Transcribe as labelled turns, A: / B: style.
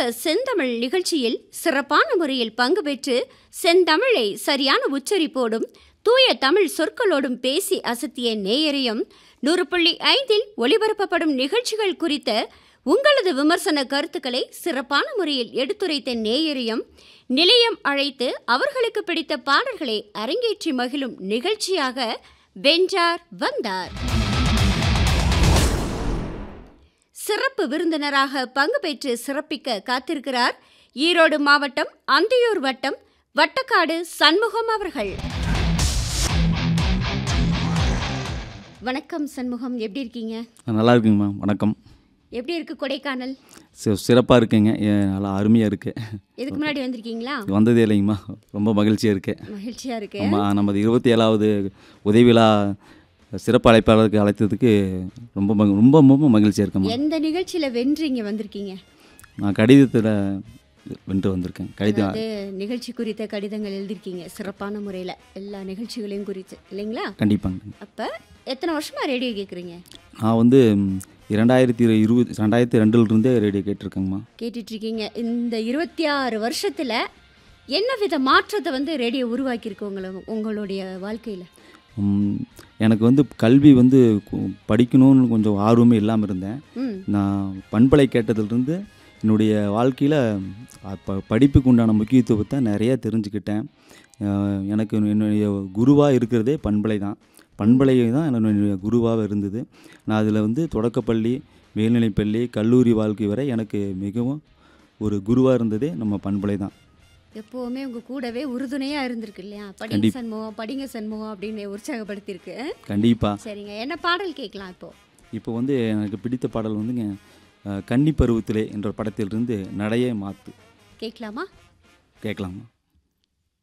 A: செந்தமிழ் நிகழ்ச்சியில் சிறப்பான முறையில் பங்கு பெற்று செந்தமிழை சரியான உச்சரிப்போடும் தூய தமிழ் சொற்களோடும் பேசி அசத்திய நேயரையும் நூறு புள்ளி ஐந்தில் ஒளிபரப்பப்படும் நிகழ்ச்சிகள் குறித்த உங்களது விமர்சன கருத்துக்களை சிறப்பான முறையில் எடுத்துரைத்த நேயரையும் நிலையம் அழைத்து அவர்களுக்கு பிடித்த பாடல்களை அரங்கேற்றி மகிழும் நிகழ்ச்சியாக வென்றார் வந்தார் சிறப்பு விருந்தினராக பங்கு பெற்று சிறப்பிக்க காத்திருக்கிறார் ஈரோடு மாவட்டம் அந்தியூர் வட்டம் வட்டக்காடு சண்முகம் அவர்கள் வணக்கம் சண்முகம் எப்படி இருக்கீங்க
B: நல்லா இருக்குங்கம்மா வணக்கம்
A: எப்படி இருக்கு கொடைக்கானல்
B: சி- சிறப்பாக இருக்குங்க ஏ, நல்லா அருமையாக இருக்கு
A: இதுக்கு முன்னாடி வந்திருக்கீங்களா
B: வந்ததே இல்லைங்கம்மா ரொம்ப மகிழ்ச்சியாக இருக்கு
A: மகிழ்ச்சியா இருக்கு
B: ஆமாம் நமது இருபத்தி ஏழாவது உதவிழா சிறப்பு அழைப்பாளருக்கு அழைத்ததுக்கு ரொம்ப மகி- ரொம்ப ரொம்ப மகிழ்ச்சியாக இருக்கம்மா
A: எந்த நிகழ்ச்சியில வென்றீங்க வந்திருக்கீங்க
B: நான் கடிதத்தில் வென்று வந்திருக்கேன் கடிதம்
A: அது நிகழ்ச்சி குறித்த கடிதங்கள் எழுதிருக்கீங்க சிறப்பான முறையில எல்லா நிகழ்ச்சிகளையும் குறித்து இல்லைங்களா
B: கண்டிப்பாங்க
A: அப்ப எத்தனை வருஷமா ரேடியோ கேக்குறீங்க
B: நான் வந்து ம், இரண்டாயிரத்தி இருபது ரெண்டாயிரத்தி ரெண்டுலேருந்தே ரேடியோ கேட்டிருக்கேங்கம்மா
A: கேட்டுட்டு இருக்கீங்க இந்த இருபத்தி ஆறு வருஷத்துல என்ன வித மாற்றத்தை வந்து ரேடியோ உருவாக்கியிருக்கு உங்களை உங்களுடைய வாழ்க்கையில
B: ம், எனக்கு வந்து கல்வி வந்து கு- படிக்கணும்னு கொஞ்சம் ஆர்வமே இல்லாமல் இருந்தேன்
A: ம்
B: நான் பண்பலை கேட்டதுலேருந்து என்னுடைய வாழ்க்கையில் ப படிப்புக்கு உண்டான முக்கியத்துவத்தை நிறைய தெரிஞ்சுக்கிட்டேன் அஹ் எனக்கு என்னுடைய குருவாக இருக்கிறதே பண்பலை தான் பண்பலை தான் என்னுடைய குருவாக இருந்தது நான் அதில் வந்து தொடக்கப்பள்ளி மேல்நிலைப்பள்ளி கல்லூரி வாழ்க்கை வரை எனக்கு மிகவும் ஒரு குருவாக இருந்ததே நம்ம பண்பலை தான்
A: எப்பவுமே உங்க கூடவே உறுதுணையா இருந்திருக்கு இல்லையா படிங்க
B: கண்டிப்பா.
A: சண்முகம் படிங்க சண்முகம் அப்படின்னு உற்சாகப்படுத்தியிருக்கு
B: கண்டிப்பாக
A: சரிங்க என்ன பாடல் கேட்கலாம் இப்போ
B: இப்போ வந்து எனக்கு பிடித்த பாடல் வந்துங்க அஹ் கன்னி பருவத்திலே என்ற படத்திலிருந்து நடையே மாற்று
A: கேட்கலாமா
B: கேட்கலாமா